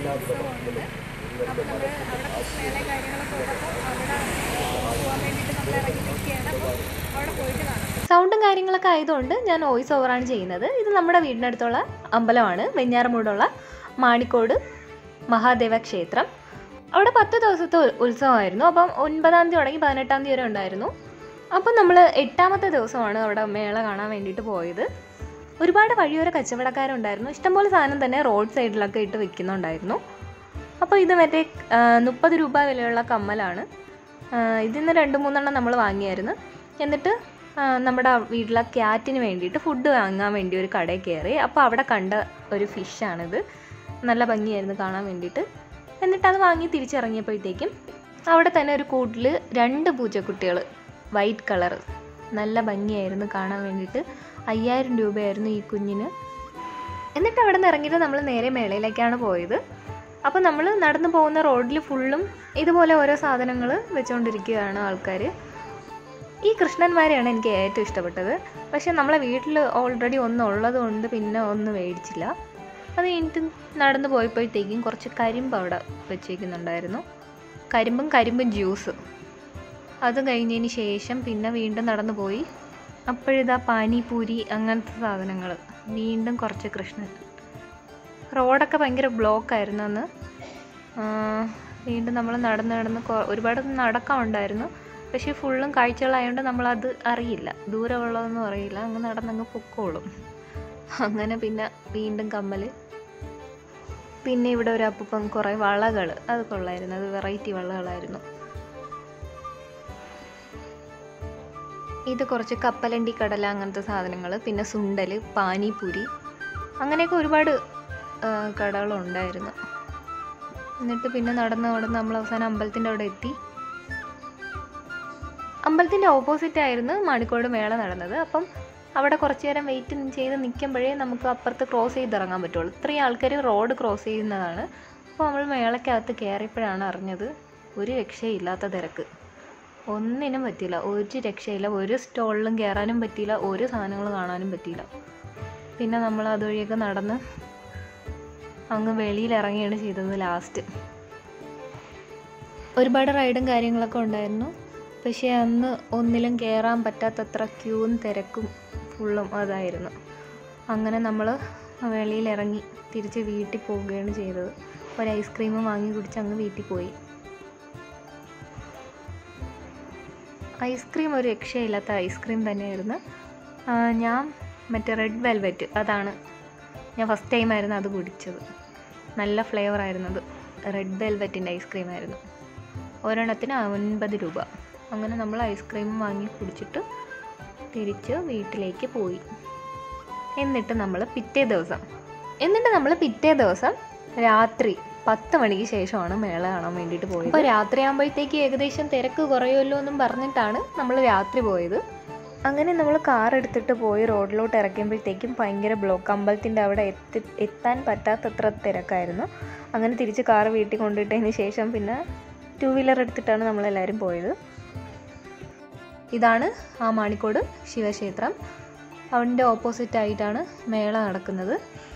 ഉത്സവമുണ്ട് അപ്പോൾ നമ്മൾ അവിടെ കൃഷ്ണമേള കാര്യങ്ങളൊക്കെ ഉള്ളപ്പോൾ അവിടെ പോകാൻ വേണ്ടിയിട്ട് നമ്മൾ ഇറങ്ങി നിൽക്കുകയാണ് അപ്പോൾ അവിടെ പോയിട്ട് കാണാം സൗണ്ടും കാര്യങ്ങളൊക്കെ ആയതുകൊണ്ട് ഞാൻ വോയിസ് ഓവറാണ് ചെയ്യുന്നത് ഇത് നമ്മുടെ വീടിനടുത്തുള്ള അമ്പലമാണ് വെഞ്ഞാറമൂടുള്ള മാണിക്കോട് മഹാദേവ ക്ഷേത്രം അവിടെ പത്ത് ദിവസത്തെ ഉ- ഉത്സവമായിരുന്നു അപ്പം ഒൻപതാം തീയതി തുടങ്ങി പതിനെട്ടാം തീയതി വരെ ഉണ്ടായിരുന്നു അപ്പം നമ്മൾ എട്ടാമത്തെ ദിവസമാണ് അവിടെ മേള കാണാൻ വേണ്ടിയിട്ട് പോയത് ഒരുപാട് വഴിയോര കച്ചവടക്കാരുണ്ടായിരുന്നു ഇഷ്ടംപോലെ സാധനം തന്നെ റോഡ് സൈഡിലൊക്കെ ഇട്ട് വെക്കുന്നുണ്ടായിരുന്നു അപ്പോൾ ഇത് മറ്റേ മുപ്പത് രൂപ വിലയുള്ള കമ്മലാണ് ആ, ഇതിൽ നിന്ന് രണ്ട് മൂന്നെണ്ണം നമ്മൾ വാങ്ങിയായിരുന്നു എന്നിട്ട് ആ, നമ്മുടെ വീട്ടിലെ ക്യാറ്റിന് വേണ്ടിയിട്ട് ഫുഡ് വാങ്ങാൻ വേണ്ടി ഒരു കടയിൽ കയറി അപ്പോൾ അവിടെ കണ്ട ഒരു ഫിഷാണിത് നല്ല ഭംഗിയായിരുന്നു കാണാൻ വേണ്ടിയിട്ട് എന്നിട്ട് അത് വാങ്ങി തിരിച്ചിറങ്ങിയപ്പോഴത്തേക്കും അവിടെ തന്നെ ഒരു കൂട്ടിൽ രണ്ട് പൂച്ചക്കുട്ടികൾ വൈറ്റ് കളർ നല്ല ഭംഗിയായിരുന്നു കാണാൻ വേണ്ടിയിട്ട് അയ്യായിരം രൂപയായിരുന്നു ഈ കുഞ്ഞിന് എന്നിട്ട് അവിടെ നിന്ന് ഇറങ്ങിയിട്ട് നമ്മൾ നേരെ മേളയിലേക്കാണ് പോയത് അപ്പോൾ നമ്മൾ നടന്നു പോകുന്ന റോഡിൽ ഫുള്ളും ഇതുപോലെ ഓരോ സാധനങ്ങൾ വെച്ചുകൊണ്ടിരിക്കുകയാണ് ആൾക്കാർ ഈ കൃഷ്ണന്മാരെയാണ് എനിക്ക് ഏറ്റവും ഇഷ്ടപ്പെട്ടത് പക്ഷേ നമ്മളെ വീട്ടിൽ ഓൾറെഡി ഒന്ന് ഉള്ളത് കൊണ്ട് പിന്നെ ഒന്നും മേടിച്ചില്ല അത് കഴിഞ്ഞിട്ട് നടന്നു പോയപ്പോഴത്തേക്കും കുറച്ച് കരിമ്പ് അവിടെ വെച്ചേക്കുന്നുണ്ടായിരുന്നു കരിമ്പും കരിമ്പും ജ്യൂസ് അത് കഴിഞ്ഞതിന് ശേഷം പിന്നെ വീണ്ടും നടന്നു പോയി അപ്പോഴിതാ പാനിപൂരി അങ്ങനത്തെ സാധനങ്ങൾ വീണ്ടും കുറച്ച് കൃഷ്ണൻ റോഡൊക്കെ ഭയങ്കര ബ്ലോക്കായിരുന്നു അന്ന് ആ, വീണ്ടും നമ്മൾ നടന്ന് നടന്ന് കൊ- ഒരുപാട് നടക്കാനുണ്ടായിരുന്നു പക്ഷേ ഫുള്ളും കാഴ്ചകളായതുകൊണ്ട് നമ്മളത് അറിയില്ല ദൂരമുള്ളതൊന്നും അറിയില്ല അങ്ങ് നടന്നങ്ങ് പൊക്കോളും അങ്ങനെ പിന്നെ വീണ്ടും കമ്മൽ പിന്നെ ഇവിടെ ഒരു അപ്പൂപ്പൻ കുറേ വളകൾ അത് കൊള്ളായിരുന്നു അത് വെറൈറ്റി വളകളായിരുന്നു ഇത് കുറച്ച് കപ്പലണ്ടി കടല അങ്ങനത്തെ സാധനങ്ങൾ പിന്നെ സുണ്ടൽ പാനിപൂരി അങ്ങനെയൊക്കെ ഒരുപാട് ആ, കടകളുണ്ടായിരുന്നു എന്നിട്ട് പിന്നെ നടന്ന് നടന്ന് നമ്മൾ അവസാനം അമ്പലത്തിൻ്റെ അവിടെ എത്തി അമ്പലത്തിൻ്റെ ഓപ്പോസിറ്റ് ആയിരുന്നു മാണിക്കോട് മേള നടന്നത് അപ്പം അവിടെ കുറച്ച് നേരം വെയിറ്റ് ചെയ്ത് നിൽക്കുമ്പോഴേ നമുക്ക് അപ്പുറത്ത് ക്രോസ് ചെയ്ത് ഇറങ്ങാൻ പറ്റുള്ളൂ ഇത്രയും ആൾക്കാർ റോഡ് ക്രോസ് ചെയ്യുന്നതാണ് അപ്പോൾ നമ്മൾ മേളയ്ക്കകത്ത് കയറിയപ്പോഴാണ് അറിഞ്ഞത് ഒരു രക്ഷയില്ലാത്ത തിരക്ക് ഒന്നിനും പറ്റിയില്ല ഒരു രക്ഷയില്ല ഒരു സ്റ്റോളിലും കയറാനും പറ്റിയില്ല ഒരു സാധനങ്ങൾ കാണാനും പറ്റിയില്ല പിന്നെ നമ്മൾ അതുവഴിയൊക്കെ നടന്ന് അങ്ങ് വെളിയിൽ ഇറങ്ങുകയാണ് ചെയ്തത് ലാസ്റ്റ് ഒരുപാട് റൈഡും കാര്യങ്ങളൊക്കെ ഉണ്ടായിരുന്നു പക്ഷേ അന്ന് ഒന്നിലും കയറാൻ പറ്റാത്തത്ര ക്യൂവും തിരക്കും ഫുള്ളും അതായിരുന്നു അങ്ങനെ നമ്മൾ വെളിയിൽ ഇറങ്ങി തിരിച്ച് വീട്ടിൽ പോവുകയാണ് ചെയ്തത് ഒരു ഐസ്ക്രീമും വാങ്ങി കുടിച്ച് അങ്ങ് വീട്ടിൽ പോയി ഐസ്ക്രീം ഒരു രക്ഷയില്ലാത്ത ഐസ്ക്രീം തന്നെയായിരുന്നു ആ, ഞാൻ മറ്റേ റെഡ് വെൽവെറ്റ് അതാണ് ഞാൻ ഫസ്റ്റ് ടൈം ആയിരുന്നു അത് കുടിച്ചത് നല്ല ഫ്ലേവർ ആയിരുന്നു അത് റെഡ് വെൽവെറ്റിൻ്റെ ഐസ്ക്രീം ആയിരുന്നു ഒരെണ്ണത്തിന് ഒൻപത് രൂപ അങ്ങനെ നമ്മൾ ഐസ്ക്രീം വാങ്ങി കുടിച്ചിട്ട് തിരിച്ച് വീട്ടിലേക്ക് പോയി എന്നിട്ട് നമ്മൾ പിറ്റേ ദിവസം എന്നിട്ട് നമ്മൾ പിറ്റേ ദിവസം രാത്രി പത്ത് മണിക്ക് ശേഷമാണ് മേള കാണാൻ വേണ്ടിയിട്ട് പോയത് അപ്പോൾ രാത്രി ആകുമ്പോഴത്തേക്ക് ഏകദേശം തിരക്ക് കുറയുമല്ലോ എന്നും പറഞ്ഞിട്ടാണ് നമ്മൾ രാത്രി പോയത് അങ്ങനെ നമ്മൾ കാർ എടുത്തിട്ട് പോയി റോഡിലോട്ട് ഇറക്കുമ്പോഴത്തേക്കും ഭയങ്കര ബ്ലോക്ക് അമ്പലത്തിൻ്റെ അവിടെ എത്തി എത്താൻ പറ്റാത്തത്ര തിരക്കായിരുന്നു അങ്ങനെ തിരിച്ച് കാർ വീട്ടിൽ കൊണ്ടിട്ടതിന് ശേഷം പിന്നെ ടൂ വീലർ എടുത്തിട്ടാണ് നമ്മളെല്ലാവരും പോയത് ഇതാണ് ആ മാണിക്കോട് ശിവക്ഷേത്രം അവൻ്റെ ഓപ്പോസിറ്റ് ആയിട്ടാണ് മേള നടക്കുന്നത്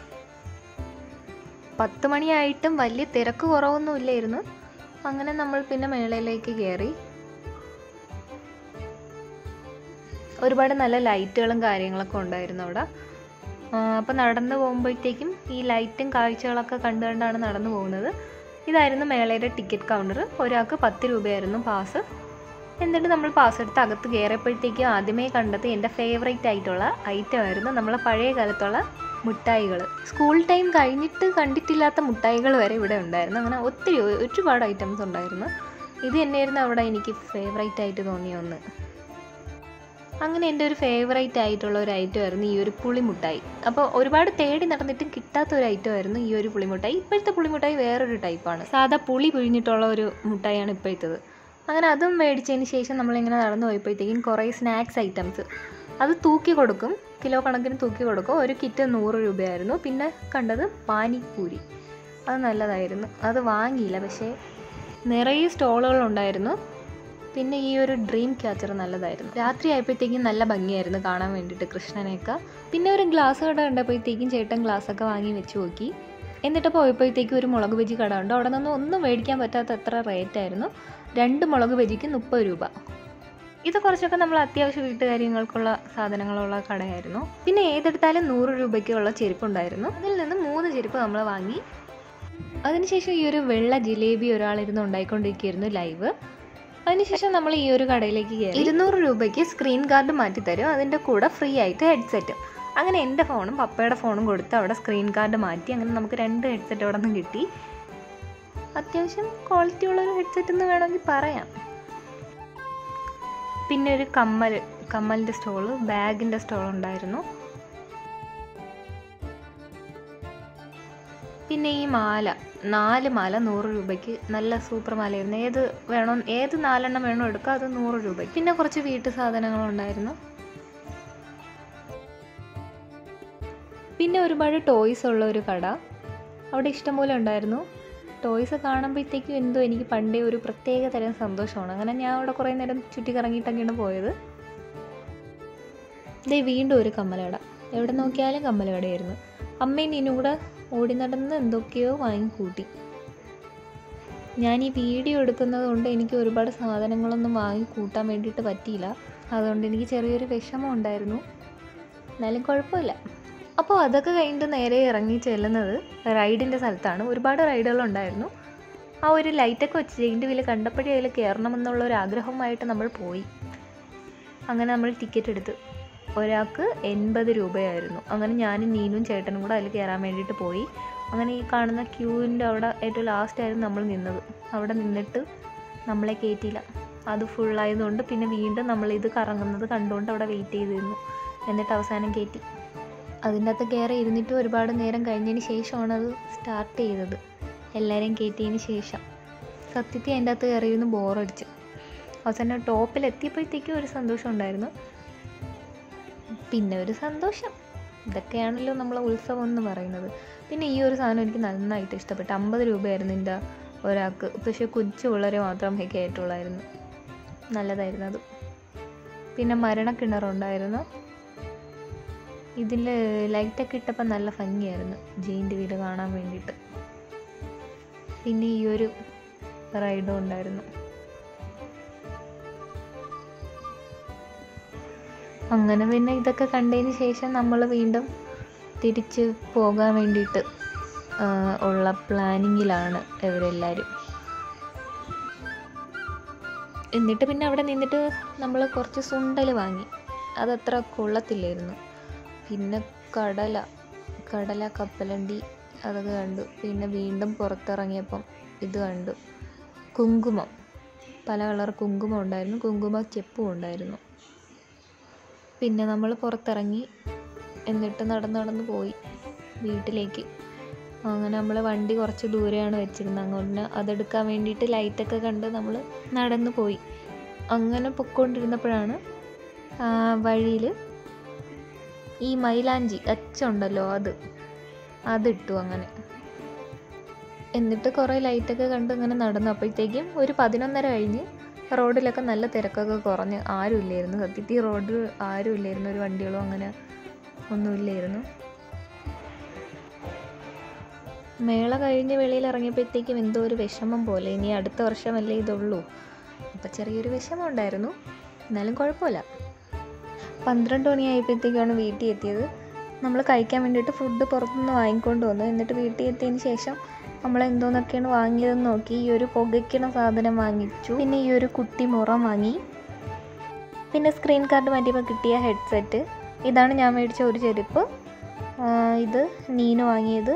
പത്ത് മണിയായിട്ടും വലിയ തിരക്ക് കുറവൊന്നും ഇല്ലായിരുന്നു അങ്ങനെ നമ്മൾ പിന്നെ മേളയിലേക്ക് കയറി ഒരുപാട് നല്ല ലൈറ്റുകളും കാര്യങ്ങളൊക്കെ ഉണ്ടായിരുന്നു അവിടെ അപ്പോൾ നടന്നു പോകുമ്പോഴത്തേക്കും ഈ ലൈറ്റും കാഴ്ചകളൊക്കെ കണ്ടു കണ്ടാണ് നടന്നു പോകുന്നത് ഇതായിരുന്നു മേളയുടെ ടിക്കറ്റ് കൗണ്ടർ ഒരാൾക്ക് പത്ത് രൂപയായിരുന്നു പാസ് എന്നിട്ട് നമ്മൾ പാസ് എടുത്ത് അകത്ത് കയറിയപ്പോഴത്തേക്കും ആദ്യമേ കണ്ടത് എൻ്റെ ഫേവറേറ്റ് ആയിട്ടുള്ള ഐറ്റം ആയിരുന്നു നമ്മളെ പഴയ കാലത്തുള്ള മുട്ടായികൾ സ്കൂൾ ടൈം കഴിഞ്ഞിട്ട് കണ്ടിട്ടില്ലാത്ത മുട്ടായികൾ വരെ ഇവിടെ ഉണ്ടായിരുന്നു അങ്ങനെ ഒത്തിരി ഒരുപാട് ഐറ്റംസ് ഉണ്ടായിരുന്നു ഇത് തന്നെയായിരുന്നു അവിടെ എനിക്ക് ഫേവറേറ്റ് ആയിട്ട് തോന്നിയ ഒന്ന് അങ്ങനെ എൻ്റെ ഒരു ഫേവറേറ്റ് ആയിട്ടുള്ള ഒരു ഐറ്റം ആയിരുന്നു ഈ ഒരു പുളിമുട്ടായി അപ്പോൾ ഒരുപാട് തേടി നടന്നിട്ടും കിട്ടാത്ത ഒരു ഐറ്റം ആയിരുന്നു ഈ ഒരു പുളിമുട്ടായി ഇപ്പോഴത്തെ പുളിമുട്ടായി വേറൊരു ടൈപ്പാണ് സാധാ പുളി പിഴിഞ്ഞിട്ടുള്ള ഒരു മുട്ടായിയാണ് ഇപ്പോഴത്തേത് അങ്ങനെ അതും മേടിച്ചതിന് ശേഷം നമ്മളിങ്ങനെ നടന്നു പോയപ്പോഴത്തേക്കും കുറേ സ്നാക്സ് ഐറ്റംസ് അത് തൂക്കി കൊടുക്കും കിലോ കണക്കിന് തൂക്കി കൊടുക്കും ഒരു കിറ്റ് നൂറ് രൂപയായിരുന്നു പിന്നെ കണ്ടത് പാനിപ്പൂരി അത് നല്ലതായിരുന്നു അത് വാങ്ങിയില്ല പക്ഷേ നിറയെ സ്റ്റോളുകളുണ്ടായിരുന്നു പിന്നെ ഈ ഒരു ഡ്രീം ക്യാച്ചർ നല്ലതായിരുന്നു രാത്രി ആയപ്പോഴത്തേക്കും നല്ല ഭംഗിയായിരുന്നു കാണാൻ വേണ്ടിയിട്ട് കൃഷ്ണനെയൊക്കെ പിന്നെ ഒരു ഗ്ലാസ് കട കണ്ടപ്പോഴത്തേക്കും ചേട്ടൻ ഗ്ലാസ്സൊക്കെ വാങ്ങി വെച്ച് നോക്കി എന്നിട്ട് പോയപ്പോഴത്തേക്കും ഒരു മുളക് ബജി കട ഉണ്ട് അവിടെ നിന്ന് ഒന്നും മേടിക്കാൻ പറ്റാത്ത അത്ര റേറ്റ് ആയിരുന്നു രണ്ട് മുളക് ബജിക്ക് മുപ്പത് രൂപ ഇത് കുറച്ചൊക്കെ നമ്മൾ അത്യാവശ്യ വീട്ടുകാര്യങ്ങൾക്കുള്ള സാധനങ്ങളുള്ള കടയായിരുന്നു പിന്നെ ഏതെടുത്താലും നൂറ് രൂപയ്ക്കുള്ള ചെരുപ്പുണ്ടായിരുന്നു അതിൽ നിന്ന് മൂന്ന് ചെരുപ്പ് നമ്മൾ വാങ്ങി അതിനുശേഷം ഈ ഒരു വെള്ള ജിലേബി ഒരാളിരുന്ന് ഉണ്ടായിക്കൊണ്ടിരിക്കുകയായിരുന്നു ലൈവ് അതിനുശേഷം നമ്മൾ ഈ ഒരു കടയിലേക്ക് കയറി ഇരുന്നൂറ് രൂപയ്ക്ക് സ്ക്രീൻ ഗാർഡ് മാറ്റി തരും അതിൻ്റെ കൂടെ ഫ്രീ ആയിട്ട് ഹെഡ്സെറ്റും അങ്ങനെ എൻ്റെ ഫോണും പപ്പയുടെ ഫോണും കൊടുത്ത് അവിടെ സ്ക്രീൻ ഗാർഡ് മാറ്റി അങ്ങനെ നമുക്ക് രണ്ട് ഹെഡ്സെറ്റ് അവിടെ നിന്ന് കിട്ടി അത്യാവശ്യം ക്വാളിറ്റി ഉള്ള ഒരു ഹെഡ്സെറ്റ് എന്ന് വേണമെങ്കിൽ പറയാം പിന്നെ ഒരു കമ്മൽ കമ്മലിൻ്റെ സ്റ്റോള് ബാഗിൻ്റെ സ്റ്റോൾ ഉണ്ടായിരുന്നു പിന്നെ ഈ മാല നാല് മാല നൂറ് രൂപയ്ക്ക് നല്ല സൂപ്പർ മാലയായിരുന്നു ഏത് വേണോ ഏത് നാലെണ്ണം വേണോ എടുക്കാം അത് നൂറ് രൂപയ്ക്ക് പിന്നെ കുറച്ച് വീട്ടു സാധനങ്ങളുണ്ടായിരുന്നു പിന്നെ ഒരുപാട് ടോയ്സ് ഉള്ള ഒരു കട അവിടെ ഇഷ്ടംപോലെ ഉണ്ടായിരുന്നു ടോയ്സ് കാണുമ്പോഴത്തേക്കും എന്തോ എനിക്ക് പണ്ടേ ഒരു പ്രത്യേക തരം സന്തോഷമാണ് അങ്ങനെ ഞാൻ അവിടെ കുറേ നേരം ചുറ്റി കറങ്ങിയിട്ടൊക്കെയാണ് പോയത് ഇതേ വീണ്ടും ഒരു കമ്മലകട എവിടെ നോക്കിയാലും കമ്മലകടയായിരുന്നു അമ്മയും നീനും കൂടെ ഓടി നടന്ന് എന്തൊക്കെയോ വാങ്ങിക്കൂട്ടി ഞാൻ ഈ വീഡിയോ എടുക്കുന്നത് കൊണ്ട് എനിക്ക് ഒരുപാട് സാധനങ്ങളൊന്നും വാങ്ങി കൂട്ടാൻ വേണ്ടിയിട്ട് പറ്റിയില്ല അതുകൊണ്ട് എനിക്ക് ചെറിയൊരു വിഷമം ഉണ്ടായിരുന്നു എന്നാലും കുഴപ്പമില്ല അപ്പോൾ അതൊക്കെ കഴിഞ്ഞിട്ട് നേരെ ഇറങ്ങി ചെല്ലുന്നത് റൈഡിൻ്റെ സ്ഥലത്താണ് ഒരുപാട് റൈഡുകളുണ്ടായിരുന്നു ആ ഒരു ലൈറ്റൊക്കെ വെച്ച് ജെയിൻ്റ് വീല് കണ്ടപ്പോഴേ അതിൽ കയറണമെന്നുള്ള ഒരു ആഗ്രഹമായിട്ട് നമ്മൾ പോയി അങ്ങനെ നമ്മൾ ടിക്കറ്റ് എടുത്ത് ഒരാൾക്ക് എൺപത് രൂപയായിരുന്നു അങ്ങനെ ഞാനും നീനും ചേട്ടനും കൂടെ അതിൽ കയറാൻ വേണ്ടിയിട്ട് പോയി അങ്ങനെ ഈ കാണുന്ന ക്യൂവിൻ്റെ അവിടെ ഏറ്റവും ലാസ്റ്റ് ആയിരുന്നു നമ്മൾ നിന്നത് അവിടെ നിന്നിട്ട് നമ്മളെ കയറ്റിയില്ല അത് ഫുള്ളായതുകൊണ്ട് പിന്നെ വീണ്ടും നമ്മൾ ഇത് കറങ്ങുന്നത് കണ്ടുകൊണ്ട് അവിടെ വെയിറ്റ് ചെയ്തിരുന്നു എന്നിട്ട് അവസാനം കയറ്റി അതിൻ്റെ അകത്ത് കയറി ഇരുന്നിട്ട് ഒരുപാട് നേരം കഴിഞ്ഞതിന് ശേഷമാണ് അത് സ്റ്റാർട്ട് ചെയ്തത് എല്ലാവരെയും കയറ്റിയതിന് ശേഷം സത്യത്തിൽ അതിൻ്റെ അകത്ത് കയറിയിരുന്ന് ബോറടിച്ച് അവസാനം ടോപ്പിലെത്തിയപ്പോഴത്തേക്കും ഒരു സന്തോഷം ഉണ്ടായിരുന്നു പിന്നെ ഒരു സന്തോഷം ഇതൊക്കെയാണല്ലോ നമ്മളെ ഉത്സവം എന്ന് പറയുന്നത് പിന്നെ ഈ ഒരു സാധനം എനിക്ക് നന്നായിട്ട് ഇഷ്ടപ്പെട്ടു അമ്പത് രൂപയായിരുന്നു എൻ്റെ ഒരാൾക്ക് പക്ഷേ കൊച്ചു പിള്ളേരെ മാത്രമേ കയറ്റുള്ളായിരുന്നു നല്ലതായിരുന്നു അത് പിന്നെ മരണക്കിണറുണ്ടായിരുന്നു ഇതിൽ ലൈറ്റൊക്കെ ഇട്ടപ്പോൾ നല്ല ഭംഗിയായിരുന്നു ജെയിൻ്റ് വീട് കാണാൻ വേണ്ടിയിട്ട് പിന്നെ ഈ ഒരു റൈഡും ഉണ്ടായിരുന്നു അങ്ങനെ പിന്നെ ഇതൊക്കെ കണ്ടതിന് ശേഷം നമ്മൾ വീണ്ടും തിരിച്ച് പോകാൻ വേണ്ടിയിട്ട് ആ, ഉള്ള പ്ലാനിങ്ങിലാണ് ഇവരെല്ലാവരും എന്നിട്ട് പിന്നെ അവിടെ നിന്നിട്ട് നമ്മൾ കുറച്ച് സുണ്ടൽ വാങ്ങി അതത്ര കൊള്ളത്തില്ലായിരുന്നു പിന്നെ കടല കടല കപ്പലണ്ടി അതൊക്കെ കണ്ടു പിന്നെ വീണ്ടും പുറത്തിറങ്ങിയപ്പം ഇത് കണ്ടു കുങ്കുമം പല കളർ കുങ്കുമം ഉണ്ടായിരുന്നു കുങ്കുമ ചെപ്പും ഉണ്ടായിരുന്നു പിന്നെ നമ്മൾ പുറത്തിറങ്ങി എന്നിട്ട് നടന്ന് നടന്ന് പോയി വീട്ടിലേക്ക് അങ്ങനെ നമ്മൾ വണ്ടി കുറച്ച് ദൂരെയാണ് വെച്ചിരുന്നത് അങ്ങോട്ട് അതെടുക്കാൻ വേണ്ടിയിട്ട് ലൈറ്റൊക്കെ കണ്ട് നമ്മൾ നടന്നു പോയി അങ്ങനെ പൊയ്ക്കൊണ്ടിരുന്നപ്പോഴാണ് വഴിയിൽ ഈ മൈലാഞ്ചി അച്ചുണ്ടല്ലോ അത് അതിട്ടു അങ്ങനെ എന്നിട്ട് കുറേ ലൈറ്റൊക്കെ കണ്ട് ഇങ്ങനെ നടന്നു അപ്പോഴത്തേക്കും ഒരു പതിനൊന്നര കഴിഞ്ഞ് റോഡിലൊക്കെ നല്ല തിരക്കൊക്കെ കുറഞ്ഞ് ആരുമില്ലായിരുന്നു സത്യത്തിൽ റോഡിൽ ആരുമില്ലായിരുന്നു ഒരു വണ്ടികളും അങ്ങനെ ഒന്നുമില്ലായിരുന്നു മേള കഴിഞ്ഞ് വെളിയിൽ ഇറങ്ങിയപ്പോഴത്തേക്കും എന്തോ ഒരു വിഷമം പോലെ ഇനി അടുത്ത വർഷമല്ലേ ഇതുള്ളൂ അപ്പം ചെറിയൊരു വിഷമം ഉണ്ടായിരുന്നു എന്നാലും കുഴപ്പമില്ല പന്ത്രണ്ട് മണിയായപ്പോഴത്തേക്കാണ് വീട്ടിൽ എത്തിയത് നമ്മൾ കഴിക്കാൻ വേണ്ടിയിട്ട് ഫുഡ് പുറത്തുനിന്ന് വാങ്ങിക്കൊണ്ട് വന്നു എന്നിട്ട് വീട്ടിൽ എത്തിയതിന് ശേഷം നമ്മൾ എന്തോന്നൊക്കെയാണ് വാങ്ങിയതെന്ന് നോക്കി ഈ ഒരു പുകയ്ക്കണ സാധനം വാങ്ങിച്ചു പിന്നെ ഈ ഒരു കുട്ടി മുറം വാങ്ങി പിന്നെ സ്ക്രീൻ കാർഡ് മാറ്റിയപ്പോൾ കിട്ടിയ ഹെഡ്സെറ്റ് ഇതാണ് ഞാൻ മേടിച്ച ഒരു ചെരുപ്പ് ആ, ഇത് നീന് വാങ്ങിയത്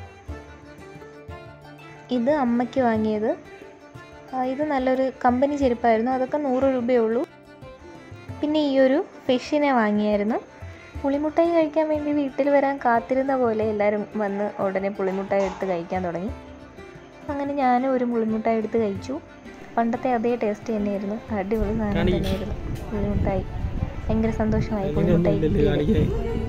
ഇത് അമ്മയ്ക്ക് വാങ്ങിയത് ആ, ഇത് നല്ലൊരു കമ്പനി ചെരുപ്പായിരുന്നു അതൊക്കെ നൂറ് രൂപയേ ഉള്ളൂ പിന്നെ ഈ ഒരു ഫിഷിനെ വാങ്ങിയായിരുന്നു പുളിമുട്ടായി കഴിക്കാൻ വേണ്ടി വീട്ടിൽ വരാൻ കാത്തിരുന്ന പോലെ എല്ലാവരും വന്ന് ഉടനെ പുളിമുട്ടായി എടുത്ത് കഴിക്കാൻ തുടങ്ങി അങ്ങനെ ഞാനും ഒരു പുളിമുട്ടായി എടുത്ത് കഴിച്ചു പണ്ടത്തെ അതേ ടേസ്റ്റ് തന്നെയായിരുന്നു അടിപൊളി സാധനം തന്നെയായിരുന്നു പുളിമുട്ടായി ഭയങ്കര സന്തോഷമായി പുളിമുട്ടായി കിട്ടിയതിൽ.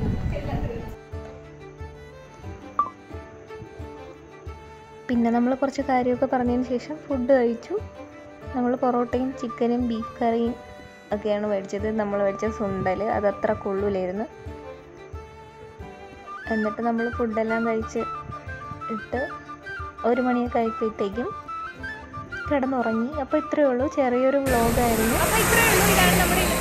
പിന്നെ നമ്മൾ കുറച്ച് കാര്യമൊക്കെ പറഞ്ഞതിന് ശേഷം ഫുഡ് കഴിച്ചു നമ്മൾ പൊറോട്ടയും ചിക്കനും ബീഫ് കറിയും ഒക്കെയാണ് മേടിച്ചത് നമ്മൾ മേടിച്ച സുണ്ടൽ അതത്ര കൊള്ളൂലായിരുന്നു എന്നിട്ട് നമ്മൾ ഫുഡെല്ലാം കഴിച്ച് ഇട്ട് ഒരു മണിയൊക്കെ ആയപ്പോഴത്തേക്കും കിടന്നുറങ്ങി അപ്പോൾ ഇത്രയേ ഉള്ളൂ ചെറിയൊരു വ്ളോഗായിരുന്നു അപ്പോൾ ഇത്രയേ ഉള്ളൂ ഇതാണ് നമ്മുടെ